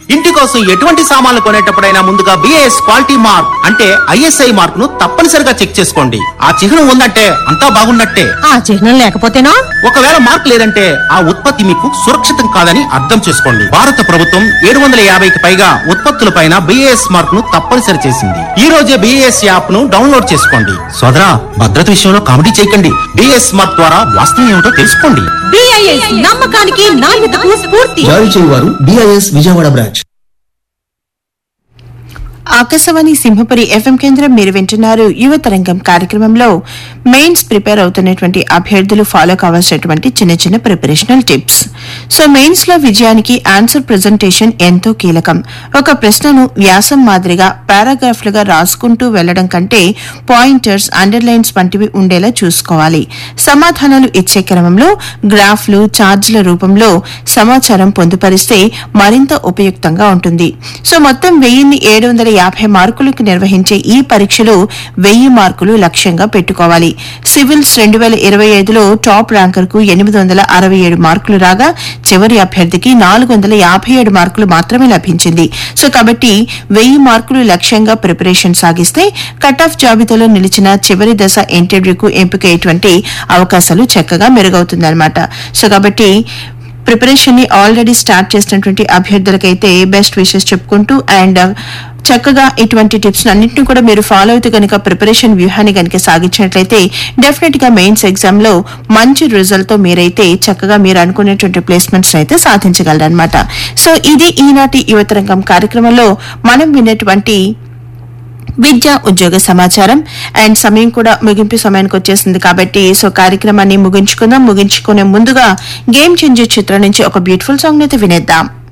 ఇంటి కోసం ఎటువంటి సామాన్లు కొనేటప్పుడైనా ముందుగా బిఏఎస్ క్వాలిటీ మార్క్ అంటే ఐఎస్ఐ మార్క్ ను తప్పనిసరిగా చెక్ చేసుకోండి ఆ చిహ్నం ఉందంటే అంతా బాగున్నట్టే ఆ చిహ్నం లేకపోతేనా ఒకవేళ మార్క్ లేదంటే ఆ ఉత్పత్తి మీకు సురక్షితం కాదని అర్థం చేసుకోండి భారత ప్రభుత్వం ఏడు వందల యాభైకి పైగా ఉత్పత్తులపైన బిఏఎస్ మార్క్ ను తప్పనిసరి చేసింది ఈ రోజే బిఏఎస్ యాప్ ను డౌన్లోడ్ చేసుకోండి సోదరా భద్రత విషయంలో కామెడీ చేయకండి బిఏఎస్ మార్క్ ద్వారా వాస్తవం ఏమిటో తెలుసుకోండి బిఐఎస్ నమ్మకానికి నాణ్యతకు స్ఫూర్తి జారీ చేయువారు BIS Vijayawada branch Akashvani Simhapuri FM కేంద్రం మీరు వింటున్నారు యువతరంగం కార్యక్రమంలో మెయిన్స్ ప్రిపేర్ అవుతున్నటువంటి అభ్యర్థులు ఫాలో కావాల్సినటువంటి చిన్న చిన్న ప్రిపరేషనల్ టిప్స్ సో మెయిన్స్ లో విజయానికి ఆన్సర్ ప్రెజెంటేషన్ ఎంతో కీలకం ఒక ప్రశ్నను వ్యాసం మాదిరిగా పారాగ్రాఫ్లుగా రాసుకుంటూ వెళ్లడం కంటే పాయింటర్స్ అండర్లైన్స్ వంటివి ఉండేలా చూసుకోవాలి సమాధానాలు ఇచ్చే క్రమంలో గ్రాఫ్లు చార్జ్ల రూపంలో సమాచారం పొందుపరిస్తే మరింత ఉపయుక్తంగా ఉంటుంది సో మొత్తం వెయ్యిన్ని ఏడు వందల యాభై మార్కులకు నిర్వహించే ఈ పరీక్షలో వెయ్యి మార్కులు లక్ష్యంగా పెట్టుకోవాలి సివిల్స్ రెండు వేల ఇరవై ఐదులో టాప్ ర్యాంకర్ కు ఎనిమిది వందల అరవై ఏడు మార్కులు రాగా చివరి అభ్యర్థికి నాలుగు వందల యాభై ఏడు మార్కులు మాత్రమే లభించింది సో కాబట్టి వెయ్యి మార్కులు లక్ష్యంగా ప్రిపరేషన్ సాగిస్తే కట్ ఆఫ్ జాబితాలో నిలిచిన చివరి దశ ఇంటర్వ్యూకు ఎంపికయ్యేటువంటి అవకాశాలు చక్కగా మెరుగవుతుందన్నమాట సో కాబట్టి ప్రిపరేషన్ ని ఆల్రెడీ స్టార్ట్ చేసినటువంటి అభ్యర్థులకైతే బెస్ట్ విషెస్ చెప్పుకుంటూ అండ్ చక్కగా ఇటువంటి టిప్స్ అన్నింటినీ కూడా మీరు ఫాలో అవుతూ కనుక ప్రిపరేషన్ వ్యూహాన్ని కనుక సాగించినట్లయితే డెఫినెట్ గా మెయిన్స్ ఎగ్జామ్ లో మంచి రిజల్ట్ తో మీరైతే చక్కగా మీరు అనుకునేటువంటి ప్లేస్మెంట్స్ అయితే సాధించగలరన్నమాట సో ఇది ఈనాటి యువతరంగం కార్యక్రమంలో మనం విన్నటువంటి విద్య ఉద్యోగ సమాచారం అండ్ సమయం కూడా ముగింపు సమయానికి వచ్చేసింది కాబట్టి సో కార్యక్రమాన్ని ముగించుకుందాం ముగించుకునే ముందుగా గేమ్ చేంజర్ చిత్రం నుంచి ఒక బ్యూటిఫుల్ సాంగ్ అయితే వినేద్దాం